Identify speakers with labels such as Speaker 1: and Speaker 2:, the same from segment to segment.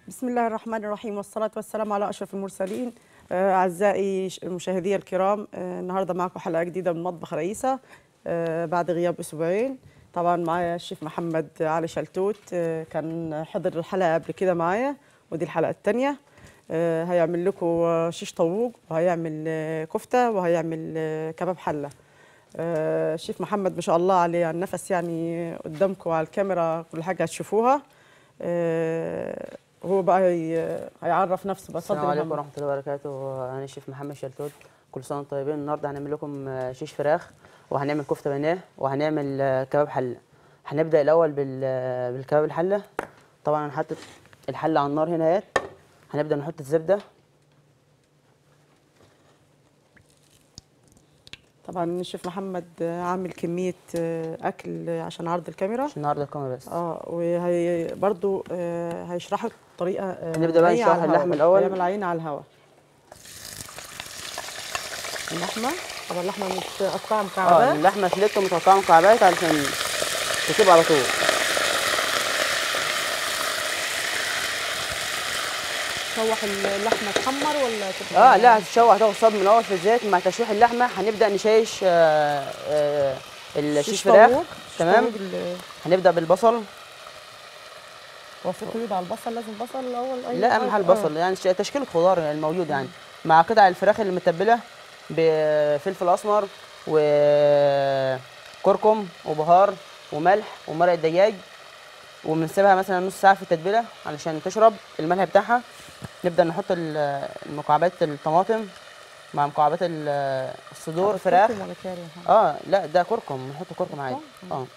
Speaker 1: بسم الله الرحمن الرحيم والصلاة والسلام على أشرف المرسلين آه، أعزائي ش- مشاهدي الكرام آه، النهاردة معكم حلقة جديدة من مطبخ رئيسة آه، بعد غياب أسبوعين طبعا معايا الشيف محمد علي شلتوت آه، كان حضر الحلقة قبل كده معايا ودي الحلقة الثانية هيعمل لكم آه، شيش طاووق وهيعمل آه، كفتة وهيعمل آه، كباب حلة آه، الشيف محمد ما شاء الله عليه على النفس يعني قدامكم على الكاميرا كل حاجة هتشوفوها آه، هو بقى هي- هيعرف نفسه بقى
Speaker 2: السلام
Speaker 1: اتفضل يا
Speaker 2: عليكم
Speaker 1: محمد.
Speaker 2: ورحمة الله وبركاته أنا الشيف محمد شلتوت كل سنة وانتم طيبين النهاردة هنعمل لكم آه، شيش فراخ وهنعمل كفتة بانيه وهنعمل آه، كباب حلة هنبدأ الأول بال- آه، بالكباب الحلة طبعا هنحط الحلة على النار هنا اهيت هنبدأ نحط الزبدة
Speaker 1: طبعا الشيف محمد آه، عامل كمية آه، أكل عشان عرض الكاميرا
Speaker 2: عشان النهاردة الكاميرا بس
Speaker 1: اه وهي برضو آه، هيشرحوا الطريقة آه،
Speaker 2: هنبدأ بقى
Speaker 1: عينة
Speaker 2: نشوح
Speaker 1: على الهوا.
Speaker 2: اللحم الأول.
Speaker 1: هيعمل عينة على الهواء اللحمة طبعا اللحمة متقطعة
Speaker 2: اه
Speaker 1: مكعبات
Speaker 2: اللحمة سلكت متقطعة مكعبات علشان تسيب على طول
Speaker 1: تشوح اللحمة تحمر ولا تبقى-
Speaker 2: اه لا هتتشوح هتاخد صدمة الأول في الزيت مع تشويح اللحمة هنبدأ نشيش آه آه الشيش
Speaker 1: شيش
Speaker 2: فراخ
Speaker 1: طاووق. شيش
Speaker 2: تمام
Speaker 1: طاووق ال-
Speaker 2: هنبدأ بالبصل
Speaker 1: هو في قيود على البصل لازم بصل الأول أي
Speaker 2: لا اهم حاجه البصل يعني ش- تشكيل الخضار الموجود يعني مع قطع الفراخ اللي متبله بفلفل اسمر وكركم وبهار وملح ومرق دجاج وبنسيبها مثلا نص ساعه في التتبيله علشان تشرب الملح بتاعها نبدا نحط ال- المكعبات الطماطم مع مكعبات ال- الصدور فراخ
Speaker 1: كركم ولا كاري يا محمد؟
Speaker 2: اه لا ده كركم نحط كركم عادي اه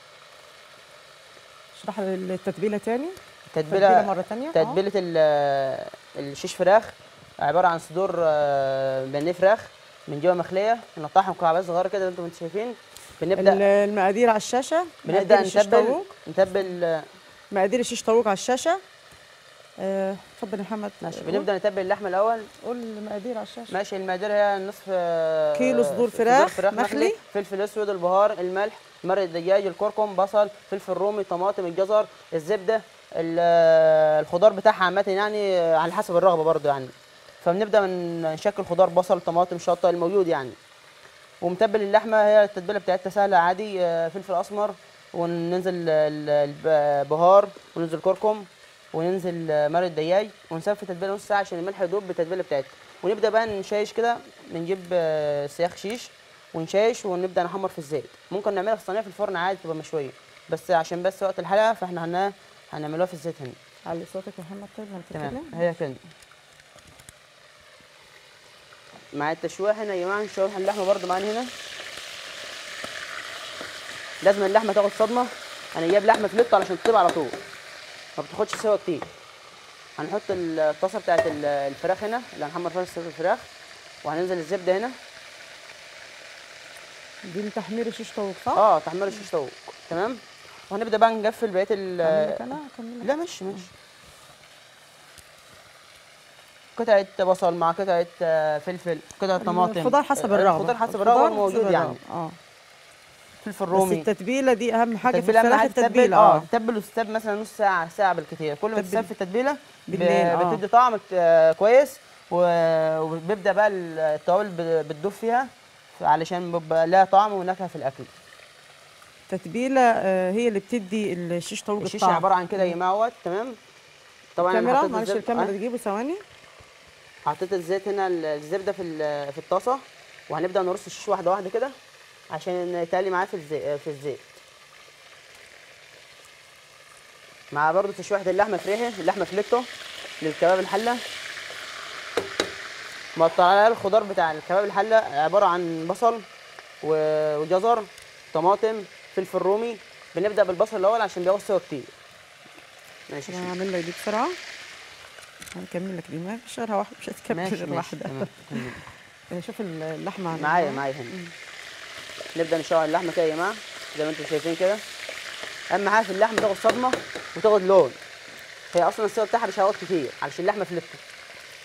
Speaker 1: اشرح لي التتبيلة تاني
Speaker 2: تتبيله
Speaker 1: تتبيلة مرة تانية آه.
Speaker 2: تتبيله ال- الشيش فراخ عباره عن صدور آه، بانيه فراخ من جوه مخليه نقطعها مكعبات صغيره كده زي ما انتم شايفين بنبدا
Speaker 1: ال- المقادير على الشاشة
Speaker 2: بنبدا
Speaker 1: مقادير الشيش
Speaker 2: نتبل
Speaker 1: طاووق.
Speaker 2: نتبل آه،
Speaker 1: مقادير الشيش طاووق على الشاشة آه، اتفضل يا محمد
Speaker 2: ماشي
Speaker 1: قول-
Speaker 2: بنبدا نتبل اللحمه الاول
Speaker 1: قول المقادير على الشاشة
Speaker 2: ماشي المقادير هي نصف آه،
Speaker 1: كيلو صدور فراخ مخلي.
Speaker 2: فلفل اسود البهار الملح مرق الدجاج الكركم بصل فلفل رومي طماطم الجزر الزبده ال- آه، الخضار بتاعها عامه يعني آه، على حسب الرغبه برضو يعني فبنبدا من نشكل خضار بصل طماطم شطه الموجود يعني ومتبل اللحمه هي التتبيله بتاعتها سهله عادي آه، فلفل اسمر وننزل ال- البهار وننزل كركم وننزل آه، مرق الدجاج ونسيبها في التتبيله نص ساعه عشان الملح يدوب بالتتبيله بتاعتها ونبدا بقى نشيش كده بنجيب آه، سياخ شيش ونشيش ونبدا نحمر في الزيت ممكن نعملها في الصينيه في الفرن عادي تبقى مشويه بس عشان بس وقت الحلقه فاحنا هن هنعملوها في الزيت هنا
Speaker 1: علي صوتك يا محمد طيب لما
Speaker 2: تمام
Speaker 1: تتكلم
Speaker 2: هي كده مع التشويح هنا يا جماعه نشوح اللحمه برده معانا هنا لازم اللحمه تاخد صدمه انا جايب لحمه فليتو علشان تطيب على طول ما بتاخدش سوا كتير هنحط الطاسه بتاعت ال- الفراخ هنا اللي هنحمر فيها صدور الفراخ وهننزل الزبده هنا
Speaker 1: دي لتحمير الشيش طاووق صح؟
Speaker 2: اه تحمير الشيش طاووق تمام وهنبدا بقى نقفل بقيه ال
Speaker 1: أكملك انا اكملك
Speaker 2: لا ماشي ماشي قطعة بصل مع قطعة آه، فلفل قطعة طماطم
Speaker 1: الخضار حسب
Speaker 2: آه،
Speaker 1: الرغبة
Speaker 2: الخضار حسب
Speaker 1: الخضار
Speaker 2: الرغبة الموجود
Speaker 1: حسب
Speaker 2: يعني
Speaker 1: الرغبة. اه
Speaker 2: فلفل
Speaker 1: بس
Speaker 2: رومي
Speaker 1: التتبيلة دي أهم حاجة في
Speaker 2: التتبيلة
Speaker 1: الفراخ
Speaker 2: معاها تتبل
Speaker 1: التتبيلة
Speaker 2: اه
Speaker 1: اه
Speaker 2: تتبل وتسيب مثلا نص ساعة ساعة بالكتير كل ما
Speaker 1: تتبل.
Speaker 2: تسيب في التتبيلة ب-
Speaker 1: بالليل، آه.
Speaker 2: بتدي طعم آه، كويس و- وبيبدأ بقى التوابل ب- بتدوب فيها علشان بيبقى لها طعم ونكهة في الأكل
Speaker 1: التتبيلة آه، هي اللي بتدي الشيش طاووق
Speaker 2: الشيش
Speaker 1: الطعم
Speaker 2: عبارة عن كده يا جماعة اهوت تمام طبعا أنا
Speaker 1: الكاميرا
Speaker 2: حطيت
Speaker 1: معلش
Speaker 2: الزب-
Speaker 1: الكاميرا
Speaker 2: آه.
Speaker 1: تجيبه ثواني
Speaker 2: حطيت الزيت هنا الزبده في ال- في الطاسه وهنبدا نرص الشيش واحده واحده كده عشان يتقلي معاه في الزيت في الزيت مع برضو تشويحه اللحمه فريحه اللحمه فليتو للكباب الحله مقطع عليها الخضار بتاع الكباب الحله عباره عن بصل و- وجزر طماطم فلفل رومي بنبدا بالبصل الاول عشان بياخد سوا كتير ماشي
Speaker 1: انا هعمل لك دي بسرعة هنكمل لك دي ما فيش غيرها واحدة مش هتكمل
Speaker 2: ماشي
Speaker 1: غير
Speaker 2: ماشي
Speaker 1: واحدة
Speaker 2: تمام تمام.
Speaker 1: شوف اللحمة عندنا.
Speaker 2: معايا معايا هنا نبدا نشوح اللحمه كده يا جماعه زي ما انتم شايفين كده اهم حاجه في اللحمه تاخد صدمه وتاخد لون هي اصلا السوا بتاعها مش هيقعد كتير علشان اللحمه فلتت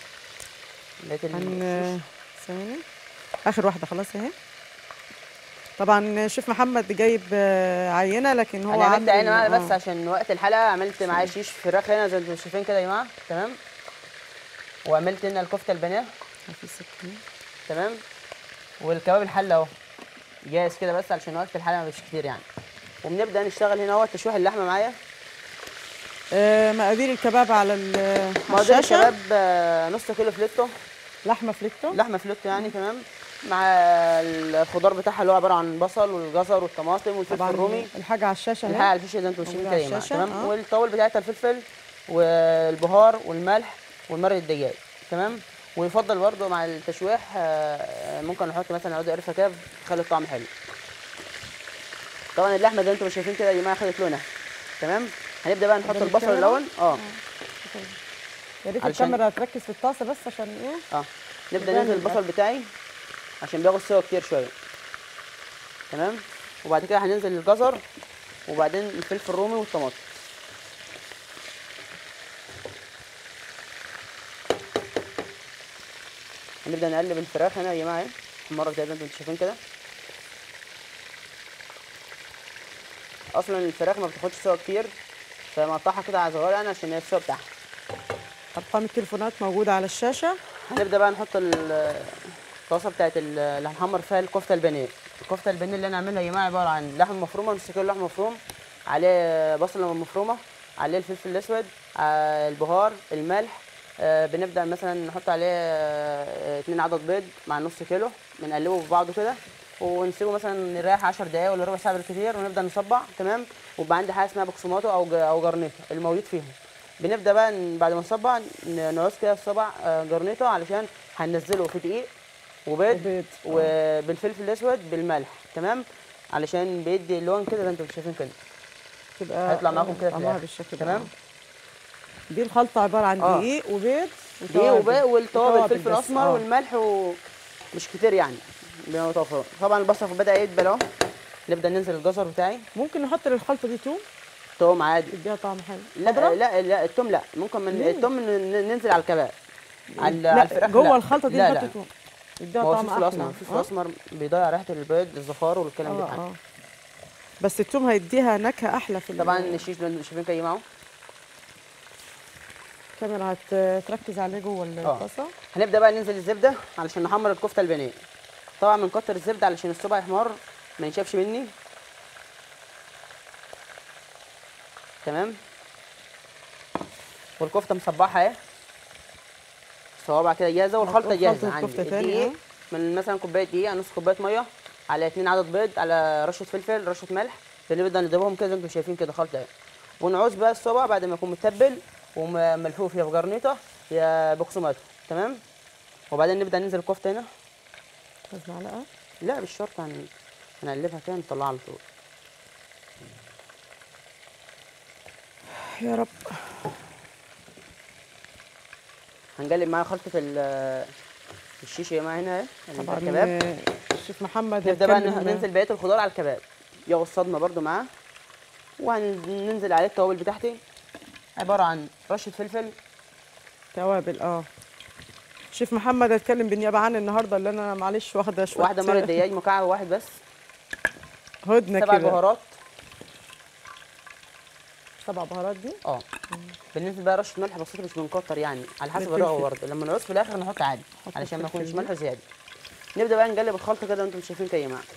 Speaker 2: لقيت ال-
Speaker 1: هن ثواني اخر واحده خلاص اهي طبعا شيف محمد جايب آه، عينه لكن هو
Speaker 2: انا عملت
Speaker 1: عامل-
Speaker 2: عين معايا بس
Speaker 1: آه.
Speaker 2: عشان وقت الحلقه عملت معايا شيش فراخ هنا زي ما انتم شايفين كده يا جماعه تمام وعملت هنا الكفته البانيه
Speaker 1: في سكين.
Speaker 2: تمام والكباب الحله اهو جاهز كده بس علشان وقت الحلقه مش كتير يعني وبنبدا نشتغل هنا اهو تشويح اللحمه معايا
Speaker 1: آه، مقادير الكباب على ال- على
Speaker 2: مقادير
Speaker 1: الشاشه
Speaker 2: الكباب آه، نص كيلو فليتو
Speaker 1: لحمه فليتو
Speaker 2: لحمه فليتو يعني تمام مع الخضار بتاعها اللي هو عباره عن بصل والجزر والطماطم والفلفل
Speaker 1: طبعا
Speaker 2: الرومي
Speaker 1: الحاجه على الشاشه
Speaker 2: الحاجه
Speaker 1: اهي
Speaker 2: على الفيشه زي ما انتم شايفين
Speaker 1: موجودة
Speaker 2: كده
Speaker 1: على
Speaker 2: يا جماعه
Speaker 1: الشاشة،
Speaker 2: تمام
Speaker 1: آه.
Speaker 2: والتوابل بتاعتها الفلفل والبهار والملح والمرق الدجاج تمام ويفضل برضه مع التشويح آه، ممكن نحط مثلا عود قرفه كده تخلي الطعم حلو طبعا اللحمه زي ما انتم شايفين كده يا جماعه خدت لونها تمام هنبدا بقى نحط
Speaker 1: قدام
Speaker 2: البصل
Speaker 1: الكاميرا؟
Speaker 2: الاول اه
Speaker 1: يا ريت
Speaker 2: علشان-
Speaker 1: الكاميرا تركز في الطاسه بس عشان ايه
Speaker 2: اه نبدا
Speaker 1: يبان
Speaker 2: ننزل البصل بتاعي عشان بياخد سوا كتير شويه تمام وبعد كده هننزل الجزر وبعدين الفلفل الرومي والطماطم هنبدا نقلب الفراخ هنا يا جماعه اهي المره زي ما انتم شايفين كده اصلا الفراخ ما بتاخدش سوا كتير فمقطعها كده على صغيره يعني عشان هي السوا بتاعها
Speaker 1: ارقام التليفونات موجوده على الشاشه
Speaker 2: هنبدا بقى نحط ال- الطاسه بتاعت ال- اللي هنحمر فيها الكفته البانيه الكفته البانيه اللي انا عاملها يا جماعه عباره عن لحم مفرومه نص كيلو لحم مفروم عليه بصله مفرومه عليه الفلفل الاسود آه، البهار الملح آه، بنبدا مثلا نحط عليه آه، اتنين عدد بيض مع نص كيلو بنقلبه في بعضه كده ونسيبه مثلا نريح 10 دقايق ولا ربع ساعه بالكثير ونبدا نصبع تمام ويبقى عندي حاجه اسمها بقسماطو او ج- او جرنيطه الموجود فيهم بنبدا بقى ن- بعد ما نصبع ن- نعوز كده الصبع آه، جرنيطه علشان هننزله في دقيق وبيض
Speaker 1: وبيض.
Speaker 2: وبالفلفل الاسود بالملح تمام علشان بيدي اللون كده زي ما انتم شايفين كده
Speaker 1: تبقى
Speaker 2: هيطلع معاكم كده في
Speaker 1: طعمها
Speaker 2: الآخر.
Speaker 1: بالشكل ده
Speaker 2: تمام
Speaker 1: آه. دي الخلطه عباره عن
Speaker 2: آه.
Speaker 1: دقيق وبيض
Speaker 2: دقيق وباقي والتوابل
Speaker 1: وتوابل
Speaker 2: الفلفل
Speaker 1: بس،
Speaker 2: الاسمر
Speaker 1: آه.
Speaker 2: والملح ومش كتير يعني بما متوفر طبعا البصل بدا يدبل اهو نبدا ننزل الجزر بتاعي
Speaker 1: ممكن نحط للخلطه دي توم
Speaker 2: توم عادي
Speaker 1: تديها طعم حلو
Speaker 2: لا
Speaker 1: خضرة؟
Speaker 2: لا لا التوم لا ممكن من
Speaker 1: ليه؟
Speaker 2: التوم ن- ننزل على الكباب على على
Speaker 1: لا
Speaker 2: الفراخ
Speaker 1: جوه
Speaker 2: لا.
Speaker 1: الخلطه دي
Speaker 2: لا
Speaker 1: نحط
Speaker 2: لا
Speaker 1: توم
Speaker 2: ما
Speaker 1: يديها
Speaker 2: هو
Speaker 1: طعم
Speaker 2: الفلفل
Speaker 1: احلى
Speaker 2: الاسمر الفلفل
Speaker 1: آه.
Speaker 2: الاسمر بيضيع ريحه البيض الزفار والكلام ده
Speaker 1: اه
Speaker 2: يعني.
Speaker 1: اه بس التوم هيديها نكهه احلى في ال-
Speaker 2: طبعا الشيش اللي انتم شايفين كده يا جماعه
Speaker 1: الكاميرا هتركز عليه جوه الطاسه
Speaker 2: هنبدا بقى ننزل الزبده علشان نحمر الكفته البانيه طبعا بنكتر الزبده علشان الصبع يحمر ما ينشفش مني تمام والكفته مصبعها اهي صوابع كده جاهزه والخلطه
Speaker 1: هتقول
Speaker 2: جاهزه
Speaker 1: خلطة
Speaker 2: عندي
Speaker 1: الكفتة تاني
Speaker 2: الدقيق
Speaker 1: أهو.
Speaker 2: من مثلا كوبايه دقيق نص كوبايه ميه على اتنين عدد بيض على رشه فلفل رشه ملح بنبدا نضربهم كده زي ما انتم شايفين كده خلطه اهي ونعوز بقى الصبع بعد ما يكون متبل وملفوف يا بجرنيطه يا بقسماطه تمام وبعدين نبدا ننزل الكفته هنا
Speaker 1: بس معلقه
Speaker 2: لا مش شرط هن... هنقلبها كده نطلعها على طول
Speaker 1: يا رب
Speaker 2: هنقلب معاها خلطه ال- الشيشه يا جماعه هنا اهي اللي
Speaker 1: طبعا
Speaker 2: فيها الكباب
Speaker 1: آه، الشيف محمد
Speaker 2: نبدا بقى
Speaker 1: هيتكلم-
Speaker 2: ننزل بقيه الخضار على الكباب ياخد صدمه برده معاه وهننزل عليه التوابل بتاعتي عباره عن رشه فلفل
Speaker 1: توابل اه شيف محمد هيتكلم بالنيابه عني النهارده اللي انا معلش واخده شويه
Speaker 2: واحده مرق دجاج مكعب واحد بس
Speaker 1: هدنه
Speaker 2: سبع
Speaker 1: كده
Speaker 2: بهارات
Speaker 1: سبع بهارات دي
Speaker 2: اه بالنسبه بقى رشه ملح بسيطه مش بنكتر يعني على حسب
Speaker 1: بالفلفل.
Speaker 2: الرغبه برضه لما نعوز في الاخر نحط عادي
Speaker 1: نحط
Speaker 2: علشان ما
Speaker 1: الفلفل
Speaker 2: يكونش
Speaker 1: دي.
Speaker 2: ملح زياده نبدا بقى نقلب الخلطه كده وانتم شايفين كده يا جماعه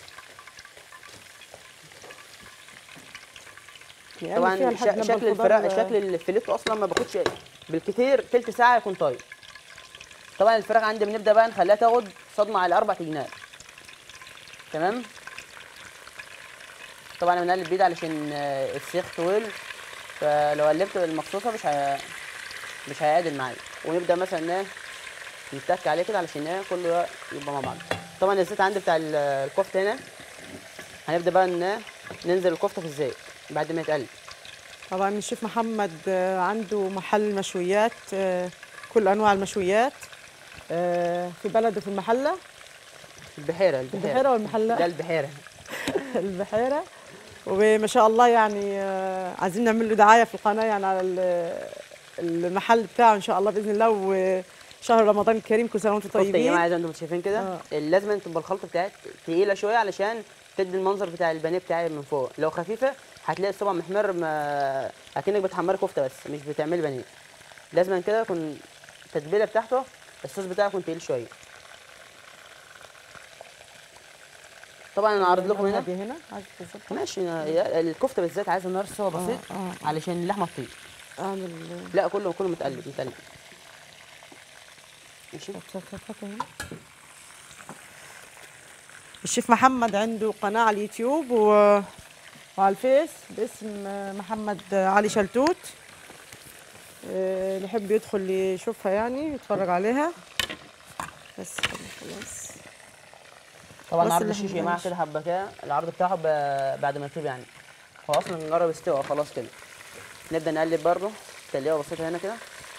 Speaker 1: يعني
Speaker 2: طبعا
Speaker 1: فيها لحد
Speaker 2: شا-
Speaker 1: لما
Speaker 2: شكل
Speaker 1: الخضار-
Speaker 2: الفراخ شكل الفيليتو اصلا ما باخدش بالكتير تلت ساعه يكون طايب طبعا الفراخ عندي بنبدا بقى نخليها تاخد صدمه على اربع تجنات تمام طبعا انا بنقلب بيد علشان آه، السيخ طويل فلو قلبت المقصوصه مش هي... مش هيعدل معايا ونبدا مثلا ايه نتك عليه كده علشان ايه كله يبقى مع بعض طبعا الزيت عندي بتاع ال- الكفته هنا هنبدا بقى ان ننزل الكفته في الزيت بعد ما يتقلب
Speaker 1: طبعا الشيف محمد آه، عنده محل مشويات آه، كل انواع المشويات آه، في بلده في المحله
Speaker 2: البحيره البحيره
Speaker 1: البحيره والمحله
Speaker 2: ده البحيره
Speaker 1: البحيره وما شاء الله يعني آه، عايزين نعمل له دعايه في القناه يعني على ال- المحل بتاعه ان شاء الله باذن الله وشهر رمضان الكريم كل سنه وانتم
Speaker 2: كفته يا جماعه
Speaker 1: طيبين
Speaker 2: زي ما انتم شايفين كده
Speaker 1: آه.
Speaker 2: لازم تبقى الخلطه بتاعت تقيله شويه علشان تدي المنظر بتاع البانيه بتاعي من فوق لو خفيفه هتلاقي الصبع محمر ما اكنك بتحمري كفته بس مش بتعملي بانيه لازم كده يكون التتبيله بتاعته الصوص بتاعه يكون تقيل شويه طبعا انا عارض لكم هنا
Speaker 1: دي هنا عايز بالظبط
Speaker 2: ماشي يا- الكفته بالذات عايزه نار سوا بسيط
Speaker 1: آه، آه.
Speaker 2: علشان اللحمه تطيب
Speaker 1: اعمل
Speaker 2: لا كله كله متقلب متقلب ماشي
Speaker 1: هنا الشيف محمد عنده قناة على اليوتيوب و... وعلى الفيس باسم محمد علي شلتوت آه، اللي يحب يدخل يشوفها يعني يتفرج عليها بس خلاص
Speaker 2: طبعا
Speaker 1: بس
Speaker 2: عرض
Speaker 1: اللي
Speaker 2: الشيش يا
Speaker 1: احنا
Speaker 2: جماعه
Speaker 1: ماشي.
Speaker 2: كده حبه كده العرض بتاعه ب- بعد ما يطيب يعني هو اصلا جرب استوى خلاص كده نبدا نقلب برضه تقليبه بسيطه هنا كده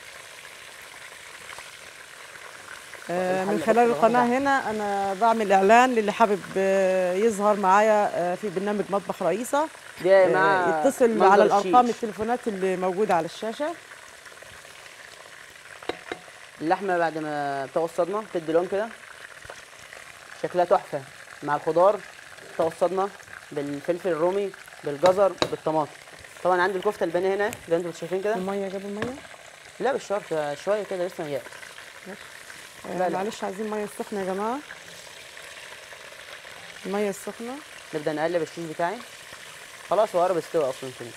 Speaker 1: آه، من
Speaker 2: الحلة
Speaker 1: خلال
Speaker 2: بس
Speaker 1: القناة
Speaker 2: واحدة.
Speaker 1: هنا أنا بعمل إعلان للي حابب آه، يظهر معايا آه، في برنامج مطبخ رئيسة
Speaker 2: دي يا
Speaker 1: آه،
Speaker 2: جماعه
Speaker 1: يتصل
Speaker 2: منظر
Speaker 1: على الأرقام
Speaker 2: الشيش.
Speaker 1: التليفونات اللي موجودة على الشاشة
Speaker 2: اللحمه بعد ما بتاخد صدمه بتدي لون كده شكلها تحفه مع الخضار بتاخد صدمه بالفلفل الرومي بالجزر بالطماطم طبعا عندي الكفته البانيه هنا زي ما انتم شايفين كده
Speaker 1: المية جاب المية
Speaker 2: لا مش شرط شويه كده لسه ما جاش
Speaker 1: آه،
Speaker 2: لا، لا.
Speaker 1: معلش عايزين مية سخنة يا جماعة المية السخنة
Speaker 2: نبدا نقلب الشيش بتاعي خلاص هو قرب يستوي اصلا كده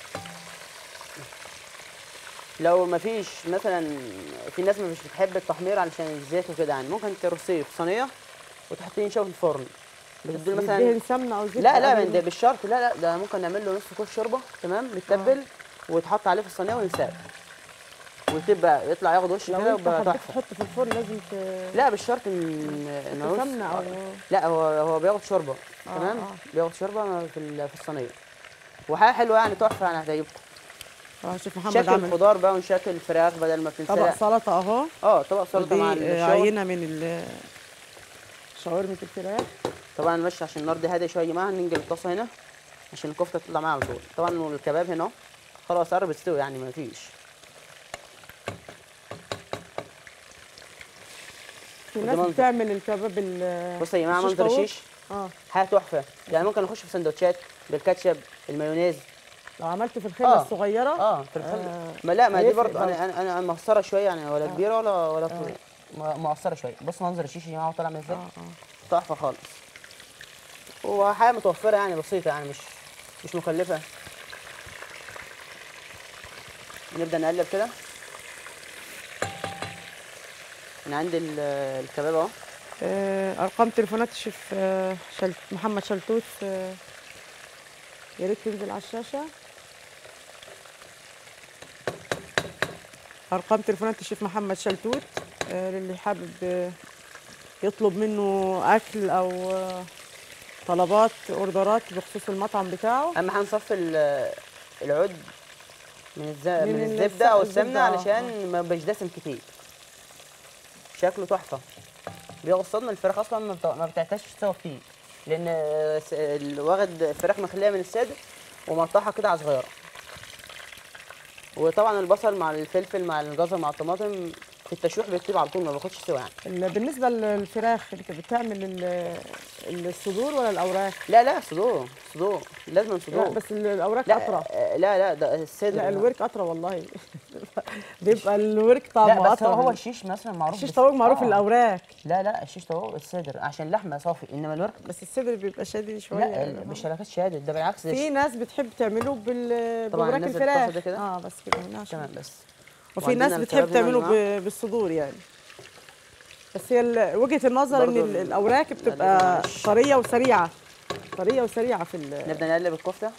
Speaker 2: لو مفيش مثلا في ناس مش بتحب التحمير علشان الزيت وكده يعني ممكن ترصيه في صينيه وتحطيه ينشف في الفرن بتديله مثلا
Speaker 1: يدهن سمنة أو زيت
Speaker 2: لا لا
Speaker 1: قبل
Speaker 2: من ده بالشرط لا لا ده ممكن نعمل له نص كوب شوربه تمام متبل ويتحط عليه في الصينيه وينساب وتبقى يطلع ياخد وش
Speaker 1: لو
Speaker 2: كده
Speaker 1: أنت
Speaker 2: ويبقى
Speaker 1: حبيت
Speaker 2: تحفه
Speaker 1: تحط في الفرن لازم ت...
Speaker 2: لا بالشرط ان ان
Speaker 1: تحط
Speaker 2: نص-
Speaker 1: سمنة أو
Speaker 2: لا هو هو بياخد شوربه
Speaker 1: آه،
Speaker 2: تمام
Speaker 1: آه.
Speaker 2: بياخد شوربه في ال- في الصينيه وحاجه حلوه يعني تحفه يعني هتعجبكم
Speaker 1: اه شوف محمد
Speaker 2: شكل
Speaker 1: عامل
Speaker 2: الخضار بقى ونشكل الفراخ بدل ما
Speaker 1: طبق
Speaker 2: بتنسلق
Speaker 1: سلطة أهو
Speaker 2: اه طبق سلطه مع
Speaker 1: ودي آه،
Speaker 2: الشاور
Speaker 1: عينة من ال شاورمة الفراخ
Speaker 2: طبعا ماشي عشان النار دي هاديه شويه يا جماعه ننجل الطاسه هنا عشان الكفته تطلع معاها على طول طبعا الكباب هنا أهو. خلاص قرب يستوي يعني ما فيش
Speaker 1: في
Speaker 2: وده
Speaker 1: ناس
Speaker 2: منظر.
Speaker 1: بتعمل الكباب ال
Speaker 2: بصوا يا جماعه
Speaker 1: الشيش
Speaker 2: منظر
Speaker 1: طاووق.
Speaker 2: الشيش
Speaker 1: اه
Speaker 2: حاجه تحفه يعني ممكن نخش في سندوتشات بالكاتشب المايونيز
Speaker 1: لو عملت في الخيمة
Speaker 2: آه.
Speaker 1: الصغيرة
Speaker 2: اه في الخل
Speaker 1: آه،
Speaker 2: ما لا ما دي
Speaker 1: هيفرق
Speaker 2: برضه
Speaker 1: برضه.
Speaker 2: انا انا انا مقصره شويه يعني ولا كبيره ولا ولا طويله م- مقصره شويه بص منظر الشيش يا جماعه طالع من ازاي
Speaker 1: اه اه
Speaker 2: تحفه خالص هو حاجه متوفره يعني بسيطه يعني مش مش مكلفه نبدا نقلب كده انا عندي ال- الكباب اهو
Speaker 1: آه، ارقام تليفونات الشيف آه، شل... محمد شلتوت آه، يا ريت تنزل على الشاشه ارقام تليفونات الشيف محمد شلتوت آه، للي حابب آه، يطلب منه اكل او آه، طلبات اوردرات بخصوص المطعم بتاعه
Speaker 2: اهم حاجه نصفي ال- العود من الز...
Speaker 1: من
Speaker 2: من
Speaker 1: الس-
Speaker 2: الزبده او
Speaker 1: الزبدة،
Speaker 2: السمنه
Speaker 1: آه،
Speaker 2: علشان ما يبقاش دسم كتير شكله تحفه بياخد صدمه الفراخ اصلا ما, بت... ما بتحتاجش تسوى كتير لان آه، س- ال- واخد الفراخ مخليه من الصدر ومقطعها كده على صغيره وطبعا البصل مع الفلفل مع الجزر مع الطماطم في التشويح بيطيب على طول ما بياخدش سوا يعني
Speaker 1: ال- بالنسبه للفراخ انت بتعمل ال- الصدور ولا الاوراق
Speaker 2: لا لا صدور صدور لازم
Speaker 1: لا
Speaker 2: صدور
Speaker 1: بس ال- الاوراق
Speaker 2: لا
Speaker 1: اطرى
Speaker 2: آه، لا لا ده الصدر
Speaker 1: لا الورك اطرى والله بيبقى الورك طعمه
Speaker 2: لا بس
Speaker 1: اطرى
Speaker 2: هو, هو
Speaker 1: من-
Speaker 2: الشيش مثلا معروف
Speaker 1: الشيش
Speaker 2: بس-
Speaker 1: طاووق معروف
Speaker 2: آه.
Speaker 1: الاوراق
Speaker 2: لا لا الشيش طاووق الصدر عشان اللحمه صافي انما الورك
Speaker 1: بس الصدر بيبقى شادد شويه
Speaker 2: لا
Speaker 1: يعني.
Speaker 2: ال- بالشبكات شهادة ده بالعكس ده
Speaker 1: في ناس بتحب تعمله بال
Speaker 2: طبعاً
Speaker 1: بوراك
Speaker 2: ننزل الطاسة
Speaker 1: الفراخ
Speaker 2: ده كده.
Speaker 1: اه بس كده هنا عشان
Speaker 2: تمام بس
Speaker 1: وفي
Speaker 2: وعندنا
Speaker 1: ناس
Speaker 2: الكباب
Speaker 1: بتحب
Speaker 2: هنا يا
Speaker 1: تعمله
Speaker 2: جماعة.
Speaker 1: ب- بالصدور يعني بس هي ال- وجهه النظر ان
Speaker 2: برضو
Speaker 1: ال-
Speaker 2: ال-
Speaker 1: الاوراق
Speaker 2: لا،
Speaker 1: بتبقى
Speaker 2: معلش.
Speaker 1: طريه وسريعه طريه وسريعه في ال-
Speaker 2: نبدا نقلب الكفته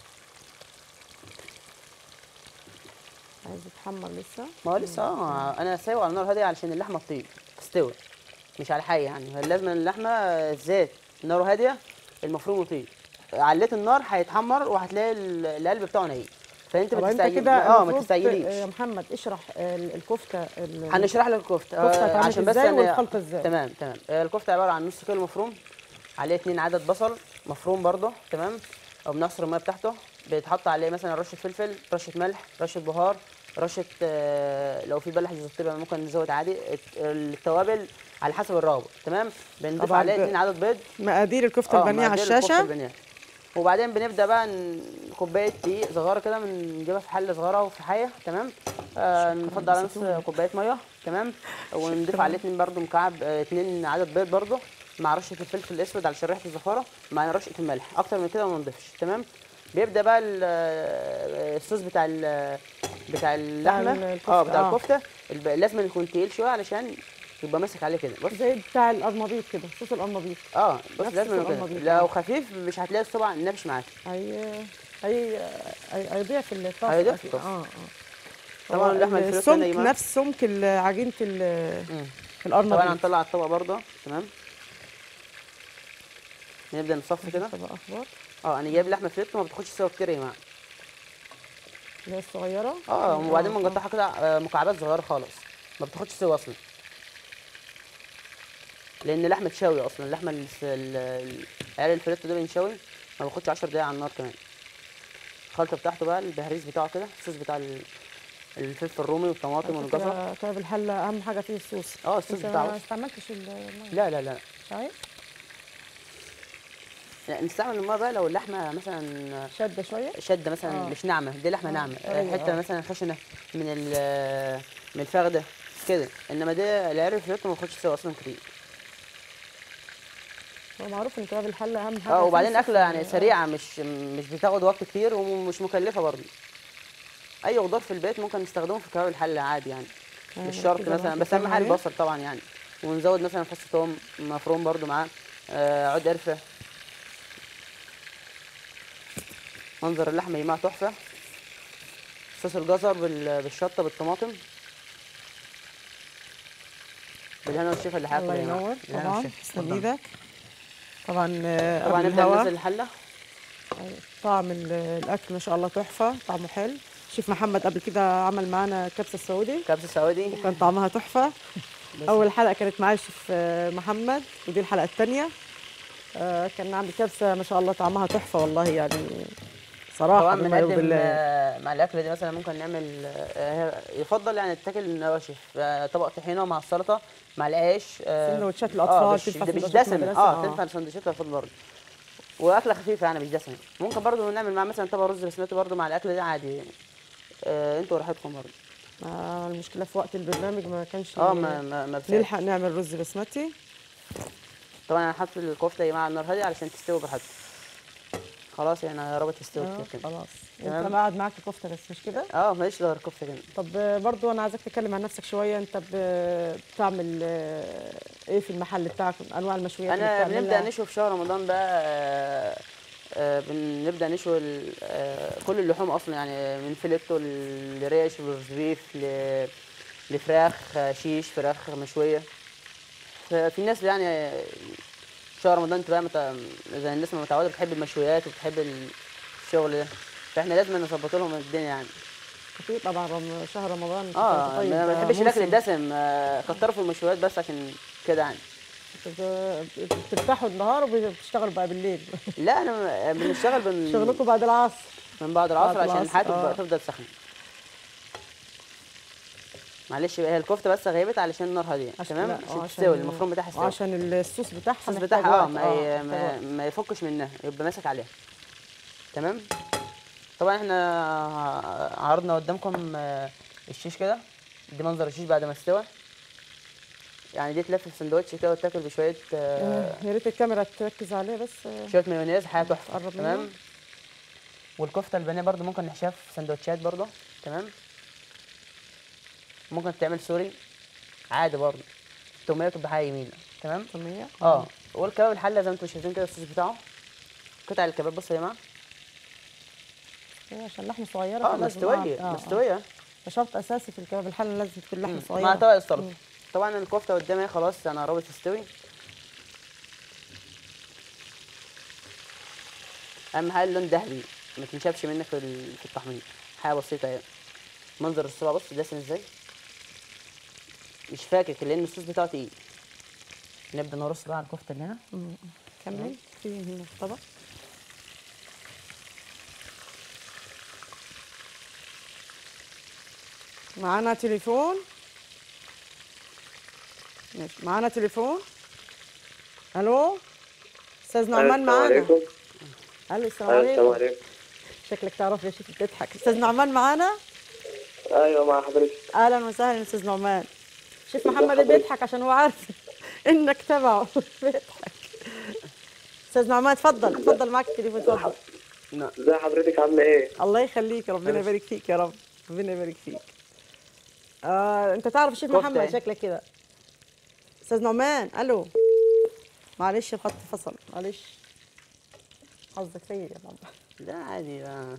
Speaker 1: عايز يتحمر لسه
Speaker 2: ما هو لسه اه انا سايبه على النار هاديه علشان اللحمه تطيب تستوي مش على حي يعني لازم اللحمه الزيت ناره هاديه المفروم يطيب عليت النار هيتحمر وهتلاقي ال- القلب بتاعه نايم فانت
Speaker 1: طب
Speaker 2: ما
Speaker 1: انت
Speaker 2: تستعجل
Speaker 1: كده
Speaker 2: اه ما
Speaker 1: المفروض ت-
Speaker 2: تستعجليش
Speaker 1: يا محمد اشرح ال- الكفته ال-
Speaker 2: هنشرح لك الكفته
Speaker 1: الكفتة
Speaker 2: آه،
Speaker 1: اتعملت
Speaker 2: عشان بس
Speaker 1: ازاي
Speaker 2: أنا-
Speaker 1: والخلطة ازاي؟
Speaker 2: تمام تمام آه، الكفته عباره عن نص كيلو مفروم عليه اتنين عدد بصل مفروم برضه تمام او بنعصر الميه بتاعته بيتحط عليه مثلا رشه فلفل رشه ملح رشه بهار رشه آه، لو في بلح جوز الطيب ممكن نزود عادي الت- التوابل على حسب الرغبه تمام بنضيف
Speaker 1: طبعاً
Speaker 2: عليه
Speaker 1: ب-
Speaker 2: 2 عدد بيض
Speaker 1: مقادير الكفته
Speaker 2: آه،
Speaker 1: البانيه على
Speaker 2: مقادير الكفتة
Speaker 1: الشاشه
Speaker 2: البانيه. وبعدين بنبدا بقى ن- كوبايه دقيق صغيره كده بنجيبها في حله صغيره وفي حيه تمام آه نفضل على نص كوبايه ميه تمام ونضيف عليه اتنين برده مكعب آه، اتنين عدد بيض برده مع رشه الفلفل الاسود على شريحه الزفاره مع رشه الملح اكتر من كده ما نضيفش تمام بيبدا بقى ال- آه، الصوص بتاع ال- بتاع اللحمه
Speaker 1: ال- الكفتة،
Speaker 2: اه بتاع
Speaker 1: آه.
Speaker 2: الكفته الب- لازم يكون تقيل شويه علشان يبقى ماسك عليه كده بص
Speaker 1: زي بتاع القرمبيط كده صوص القرمبيط
Speaker 2: اه بص
Speaker 1: نفس
Speaker 2: لازم يبقى
Speaker 1: القرمبيط،
Speaker 2: كده لو
Speaker 1: آه.
Speaker 2: خفيف مش هتلاقي الصبع نافش معاك
Speaker 1: هي هي هي- هيضيع في الطاسه
Speaker 2: هيضيع في
Speaker 1: أكيد.
Speaker 2: الطاسة.
Speaker 1: اه اه
Speaker 2: طبعاً
Speaker 1: هو
Speaker 2: اللحمة الفلفل
Speaker 1: السمك
Speaker 2: نايمة.
Speaker 1: نفس سمك ال- عجينه ال-
Speaker 2: مم.
Speaker 1: القرمبيط
Speaker 2: طبعا هنطلع الطبق برضه تمام نبدا نصفي كده
Speaker 1: طبق اخضر
Speaker 2: اه انا جايب لحمه فليتو ما بتاخدش سوا كتير يا جماعه
Speaker 1: اللي هي الصغيره
Speaker 2: اه وبعدين
Speaker 1: آه.
Speaker 2: بنقطعها كده آه، مكعبات صغيره خالص ما بتاخدش سوا اصلا لان لحمه شوي اصلا اللحمه ال- ال- ال- عيال الفليتو ده بنشوي ما بياخدش 10 دقايق على النار كمان الخلطه بتاعته بقى البهريز بتاعه كده الصوص بتاع ال- الفلفل الرومي والطماطم والجزر
Speaker 1: كده كده الحله اهم حاجه فيه الصوص
Speaker 2: اه الصوص
Speaker 1: انت
Speaker 2: بتاعه
Speaker 1: ما
Speaker 2: بس.
Speaker 1: استعملتش الميه
Speaker 2: لا لا لا
Speaker 1: مش عارف
Speaker 2: لا، نستعمل الميه بقى لو اللحمه مثلا
Speaker 1: شده شويه
Speaker 2: شده مثلا
Speaker 1: آه.
Speaker 2: مش ناعمه دي لحمه
Speaker 1: آه،
Speaker 2: ناعمه
Speaker 1: طرية،
Speaker 2: حته
Speaker 1: آه.
Speaker 2: مثلا خشنه من ال- من الفخده كده انما دي العرق فليتو ما بياخدش سوا اصلا كتير
Speaker 1: هو معروف ان كباب الحله اهم حاجه
Speaker 2: اه
Speaker 1: فيه
Speaker 2: وبعدين
Speaker 1: الصوص
Speaker 2: اكله يعني
Speaker 1: آه.
Speaker 2: سريعه مش مش بتاخد وقت كتير ومش مكلفه برضه اي خضار في البيت ممكن نستخدمه في كباب الحله عادي يعني
Speaker 1: آه،
Speaker 2: مش شرط
Speaker 1: كده
Speaker 2: مثلا
Speaker 1: نحط
Speaker 2: بس اهم
Speaker 1: الثوم
Speaker 2: حاجه
Speaker 1: عليه.
Speaker 2: البصل طبعا يعني ونزود مثلا فص ثوم مفروم برضه معاه آه عود قرفه منظر اللحمه يا جماعه تحفه صوص الجزر بال- بالشطه بالطماطم بالهنا والشفا اللي هياكل
Speaker 1: الله
Speaker 2: يا جماعة.
Speaker 1: ينور
Speaker 2: بالهنا
Speaker 1: طبعا
Speaker 2: والشفا.
Speaker 1: تسلم
Speaker 2: اتفضل.
Speaker 1: ايدك طبعا آه،
Speaker 2: طبعا
Speaker 1: قبل
Speaker 2: نبدا
Speaker 1: الهوا
Speaker 2: ننزل الحله
Speaker 1: طعم ال- الاكل ما شاء الله تحفه طعمه حلو شيف محمد قبل كده عمل معانا كبسه السعودي
Speaker 2: كبسه سعودي
Speaker 1: كان طعمها تحفه
Speaker 2: بس.
Speaker 1: اول حلقه كانت معايا الشيف آه، محمد ودي الحلقه الثانيه كان عامل كبسه ما شاء الله طعمها تحفه والله يعني صراحه
Speaker 2: طبعا
Speaker 1: بما يرضي
Speaker 2: بنقدم
Speaker 1: الله
Speaker 2: آه، مع الاكله دي مثلا ممكن نعمل آه، يفضل يعني تتاكل نواشف آه، طبق طحينه مع السلطه مع العيش آه،
Speaker 1: سندوتشات
Speaker 2: آه،
Speaker 1: الأطفال
Speaker 2: مش,
Speaker 1: تنفع
Speaker 2: مش
Speaker 1: سندوتشات
Speaker 2: دسمه
Speaker 1: المدرسة،
Speaker 2: اه
Speaker 1: آه.
Speaker 2: تنفع سندوتشات الاطفال برضه واكله خفيفه يعني مش دسمه ممكن برضه نعمل مع مثلا طبق رز بسمتي برضه مع الاكله دي عادي آه انتوا راحتكم برضه
Speaker 1: آه، المشكله في وقت البرنامج ما كانش
Speaker 2: اه ما ما, ما بسأل.
Speaker 1: نلحق نعمل رز بسمتي
Speaker 2: طبعا انا حاطط الكفته يا جماعه على النار هاديه علشان تستوي براحتها خلاص يعني يا رب تستوي
Speaker 1: آه،
Speaker 2: كده كده
Speaker 1: خلاص
Speaker 2: تمام.
Speaker 1: انت قاعد معاك كفته بس مش كده
Speaker 2: اه ماليش غير كفته كده
Speaker 1: طب آه، برضو انا عايزاك تتكلم عن نفسك شويه انت ب- بتعمل آه، ايه في المحل بتاعك انواع المشويات اللي
Speaker 2: انا
Speaker 1: بتعملها؟
Speaker 2: بنبدا نشوي في شهر رمضان بقى آه، آه، بنبدا نشوي ال- آه، كل اللحوم اصلا يعني من فيليتو لريش لرزبيف ل- لفراخ آه، شيش فراخ مشويه ففي ناس يعني آه، شهر رمضان تبقى مت... زي الناس ما متعوده بتحب المشويات وبتحب الشغل ده فاحنا لازم نظبط لهم الدنيا يعني
Speaker 1: اكيد طبعا رم- شهر رمضان أنت
Speaker 2: اه
Speaker 1: طيب
Speaker 2: ما
Speaker 1: ده
Speaker 2: بحبش الاكل
Speaker 1: موسم.
Speaker 2: الدسم آه، كتروا في المشويات بس عشان كده يعني
Speaker 1: بت- بترتاحوا النهار وبتشتغلوا بقى بالليل
Speaker 2: لا انا بنشتغل بن...
Speaker 1: شغلكم بعد العصر
Speaker 2: من بعد العصر
Speaker 1: بعد
Speaker 2: عشان
Speaker 1: العصر،
Speaker 2: الحاجه
Speaker 1: آه.
Speaker 2: تبقى تفضل سخنه معلش بقى هي الكفته بس غيبت علشان النار هاديه
Speaker 1: عشان-
Speaker 2: تمام
Speaker 1: لا،
Speaker 2: عشان
Speaker 1: آه،
Speaker 2: تستوي المفروم بتاعها يستوي
Speaker 1: وعشان الصوص بتاعها
Speaker 2: الصوص
Speaker 1: محتاج
Speaker 2: بتاعها اه
Speaker 1: وقت.
Speaker 2: ما,
Speaker 1: آه،
Speaker 2: ي-
Speaker 1: محتاج
Speaker 2: ما,
Speaker 1: وقت.
Speaker 2: ما يفكش منها يبقى ماسك عليها تمام طبعا احنا عرضنا قدامكم آه، الشيش كده دي منظر الشيش بعد ما استوى يعني دي تلف في سندوتش كده وتاكل بشويه آه،
Speaker 1: يا ريت الكاميرا تركز عليه بس آه،
Speaker 2: شويه مايونيز حاجه تحفه
Speaker 1: قرب منه.
Speaker 2: تمام والكفته البانيه برضو ممكن نحشيها في سندوتشات برضو تمام ممكن تعمل سوري عادي برضو التوميه تبقى حاجه جميله تمام
Speaker 1: طمية
Speaker 2: اه والكباب الحله زي ما انتم شايفين كده الصوص بتاعه قطع الكباب بصوا يا جماعه
Speaker 1: إيه، عشان لحمة صغيرة
Speaker 2: اه
Speaker 1: فلازم-
Speaker 2: مستويه
Speaker 1: آه، آه.
Speaker 2: مستويه
Speaker 1: ده شرط أساسي في الكباب الحلة لازم تكون لحمة
Speaker 2: مم.
Speaker 1: صغيرة
Speaker 2: مع طبق السلطه
Speaker 1: مم.
Speaker 2: طبعا الكفته قدامي خلاص انا قربت تستوي اهم حاجه اللون ذهبي ما تنشفش منك في ال- في التحمير حاجه بسيطه يعني منظر الصباع بص دسم ازاي مش فاكك لان الصوص بتاعه تقيل نبدا نرص بقى على الكفته اللي هنا
Speaker 1: مم. كمل في هنا في طبق معانا تليفون ماشي معانا تليفون الو استاذ نعمان
Speaker 3: السلام
Speaker 1: معانا
Speaker 3: عليكم
Speaker 1: الو السلام
Speaker 3: السلام
Speaker 1: عليكم
Speaker 3: عليكم
Speaker 1: شكلك تعرف يا شيخ بتضحك استاذ نعمان معانا
Speaker 3: ايوه مع حضرتك
Speaker 1: اهلا وسهلا استاذ نعمان شيخ
Speaker 3: ازي
Speaker 1: محمد
Speaker 3: حضرتك؟
Speaker 1: بيضحك عشان هو عارف انك تبعه بيضحك استاذ نعمان اتفضل اتفضل معك التليفون اتفضل
Speaker 2: نعم
Speaker 3: ازي حضرتك عامله ايه؟
Speaker 1: الله يخليك ربنا يبارك فيك يا رب ربنا يبارك فيك آه، انت تعرف الشيخ
Speaker 2: كفتة
Speaker 1: محمد
Speaker 2: ايه؟
Speaker 1: شكلك كده استاذ نعمان الو معلش الخط فصل معلش حظك سيء يا ماما
Speaker 2: لا عادي بقى.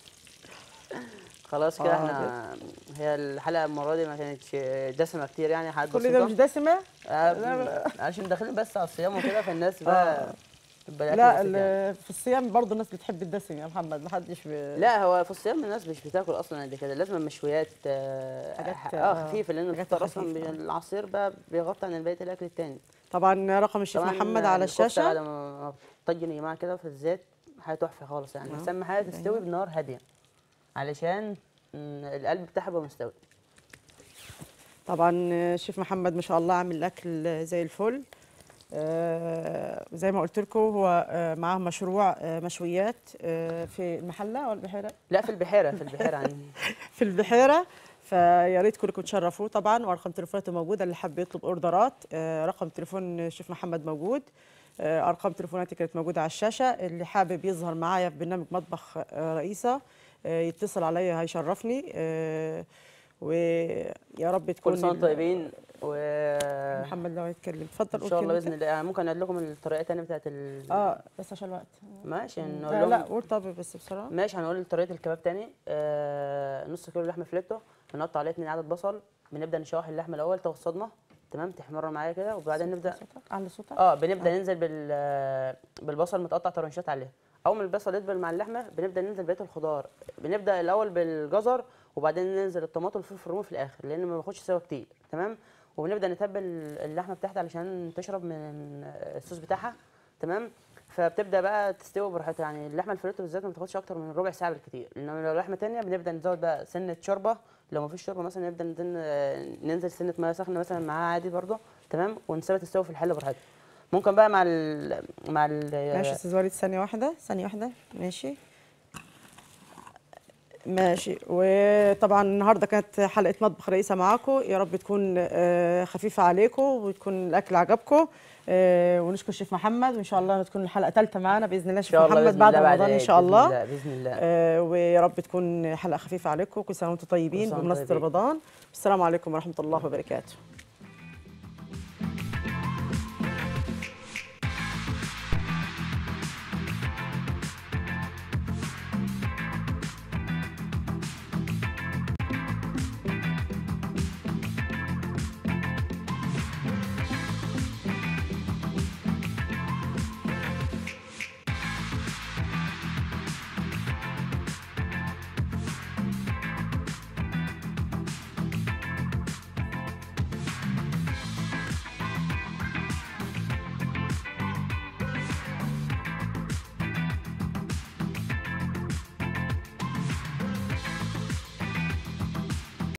Speaker 2: خلاص كده
Speaker 1: آه،
Speaker 2: احنا هي الحلقه المره دي ما كانتش دسمه كتير يعني حاجات
Speaker 1: كل ده مش
Speaker 2: بسيطه
Speaker 1: دسمه
Speaker 2: آه، عشان داخلين بس على الصيام وكده فالناس بقى تبقى الأكل
Speaker 1: لا
Speaker 2: بسيط يعني.
Speaker 1: ال- في الصيام برضه الناس بتحب الدسم يا محمد محدش ب...
Speaker 2: لا هو في الصيام الناس مش بتاكل اصلا قد كده لازم مشويات آه
Speaker 1: حاجات،
Speaker 2: اه
Speaker 1: آه،
Speaker 2: خفيفه لان
Speaker 1: حاجات
Speaker 2: الفطار اصلا
Speaker 1: خفيفة.
Speaker 2: بي- العصير بقى بيغطي عن بقيه الاكل التاني
Speaker 1: طبعا رقم الشيخ
Speaker 2: طبعاً
Speaker 1: محمد على
Speaker 2: الكفتة
Speaker 1: الشاشه
Speaker 2: بعد ما طجن يا جماعه كده في الزيت حاجه تحفه خالص يعني بس اهم حاجه تستوي بنار هاديه علشان مم، القلب بتاعها يبقى مستوي
Speaker 1: طبعا الشيف محمد ما شاء الله عامل الاكل زي الفل آه، زي ما قلت لكم هو آه، معاه مشروع آه، مشويات آه، في المحله ولا البحيره
Speaker 2: لا في البحيره في البحيره عندي
Speaker 1: في البحيره فيا ريت كلكم تشرفوه طبعا وارقام تليفوناته موجوده اللي حب يطلب اوردرات آه، رقم تليفون الشيف محمد موجود آه، ارقام تليفوناتي كانت موجوده على الشاشه اللي حابب يظهر معايا في برنامج مطبخ آه، رئيسه آه، يتصل عليا هيشرفني آه، ويا رب تكون
Speaker 2: كل سنه وانتم
Speaker 1: ال-
Speaker 2: طيبين و
Speaker 1: محمد لو يتكلم اتفضل
Speaker 2: ان
Speaker 1: قول
Speaker 2: شاء الله
Speaker 1: كلمتك.
Speaker 2: باذن الله يعني ممكن اقول لكم الطريقه الثانيه بتاعت ال...
Speaker 1: اه بس عشان الوقت
Speaker 2: ماشي نقول
Speaker 1: لا
Speaker 2: لهم
Speaker 1: لا قول طب بس بسرعه
Speaker 2: ماشي هنقول طريقه الكباب تاني آه نص كيلو لحمه فليتو بنقطع عليه اتنين عدد بصل بنبدا نشوح اللحمه الاول تاخد صدمه تمام تحمر معايا كده وبعدين نبدا
Speaker 1: صوتك على صوتك
Speaker 2: اه بنبدا ننزل بال آه، بالبصل متقطع طرنشات عليه اول ما البصل يدبل مع اللحمه بنبدا ننزل بقيه الخضار بنبدا الاول بالجزر وبعدين ننزل الطماطم والفلفل الرومي في الاخر لان ما بياخدش سوا كتير تمام وبنبدا نتبل اللحمه بتاعتها علشان تشرب من الصوص بتاعها تمام فبتبدا بقى تستوي براحتها يعني اللحمه الفريتو بالذات ما بتاخدش اكتر من ربع ساعه بالكتير انما لو لحمه تانية بنبدا نزود بقى سنه شوربه لو ما فيش شوربه مثلا نبدا ننزل, ننزل سنه ميه سخنه مثلا معاها عادي برضه تمام ونسيبها تستوي في الحله براحتها ممكن بقى مع ال مع ال
Speaker 1: ماشي يا استاذ وليد ثانيه واحده ثانيه واحده ماشي ماشي وطبعا النهارده كانت حلقه مطبخ رئيسه معاكم يا رب تكون آه، خفيفه عليكم وتكون الاكل عجبكم آه، ونشكر الشيف محمد وان شاء الله تكون الحلقه ثالثه معانا باذن الله
Speaker 2: ان
Speaker 1: شيف
Speaker 2: شاء الله
Speaker 1: محمد
Speaker 2: بإذن
Speaker 1: بعد
Speaker 2: الله
Speaker 1: رمضان ان
Speaker 2: العيد،
Speaker 1: شاء
Speaker 2: بإذن
Speaker 1: الله
Speaker 2: الله باذن الله
Speaker 1: آه، ويا رب تكون حلقه خفيفه عليكم كل سنه وانتم طيبين
Speaker 2: كل سنة
Speaker 1: بمناسبه
Speaker 2: طيبين.
Speaker 1: رمضان والسلام عليكم ورحمه الله وبركاته